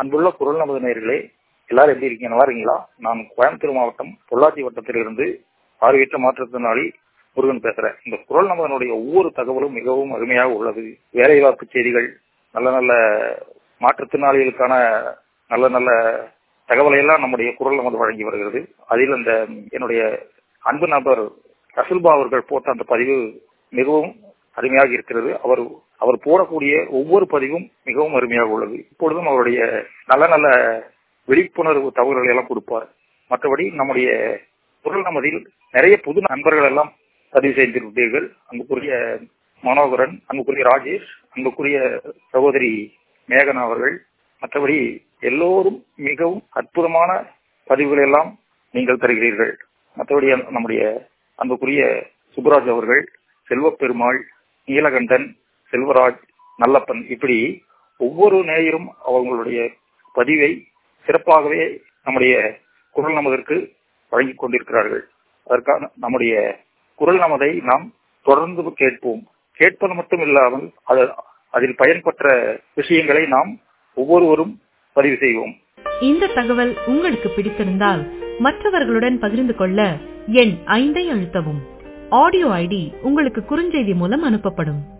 அன்புள்ள குரல் நமது நேயர்களே எல்லாரும் எப்படி இருக்கீங்க நல்லா இருக்கீங்களா நான் கோயம்புத்தூர் மாவட்டம் பொள்ளாச்சி வட்டத்திலிருந்து பார்வையற்ற மாற்றுத்திறனாளி முருகன் பேசுறேன் இந்த குரல் நமதனுடைய ஒவ்வொரு தகவலும் மிகவும் அருமையாக உள்ளது வேலைவாய்ப்பு செய்திகள் நல்ல நல்ல மாற்றுத்திறனாளிகளுக்கான நல்ல நல்ல தகவலை எல்லாம் நம்முடைய குரல் நமது வழங்கி வருகிறது அதில் அந்த என்னுடைய அன்பு நபர் ரசுல்பா அவர்கள் போட்ட அந்த பதிவு மிகவும் அருமையாக இருக்கிறது அவர் அவர் போடக்கூடிய ஒவ்வொரு பதிவும் மிகவும் அருமையாக உள்ளது இப்பொழுதும் அவருடைய நல்ல நல்ல விழிப்புணர்வு தகவல்களை எல்லாம் கொடுப்பார் மற்றபடி நம்முடைய குரல் நமதில் நிறைய புது நண்பர்கள் எல்லாம் பதிவு செய்திருப்பீர்கள் அன்புக்குரிய மனோகரன் அன்புக்குரிய ராஜேஷ் அன்புக்குரிய சகோதரி மேகனா அவர்கள் மற்றபடி எல்லோரும் மிகவும் அற்புதமான பதிவுகள் எல்லாம் நீங்கள் தருகிறீர்கள் மற்றபடி நம்முடைய அன்புக்குரிய சுப்ராஜ் அவர்கள் செல்வப்பெருமாள் நீலகண்டன் செல்வராஜ் நல்லப்பன் இப்படி ஒவ்வொரு நேயரும் அவங்களுடைய பதிவை சிறப்பாகவே நம்முடைய குரல் நமதற்கு வழங்கிக் கொண்டிருக்கிறார்கள் அதற்கான நம்முடைய குரல் நமதை நாம் தொடர்ந்து கேட்போம் கேட்பது மட்டும் இல்லாமல் அதில் பயன்பெற்ற விஷயங்களை நாம் ஒவ்வொருவரும் பதிவு செய்வோம் இந்த தகவல் உங்களுக்கு பிடித்திருந்தால் மற்றவர்களுடன் பகிர்ந்து கொள்ள எண் ஐந்தை அழுத்தவும் ஆடியோ ஐடி உங்களுக்கு குறுஞ்செய்தி மூலம் அனுப்பப்படும்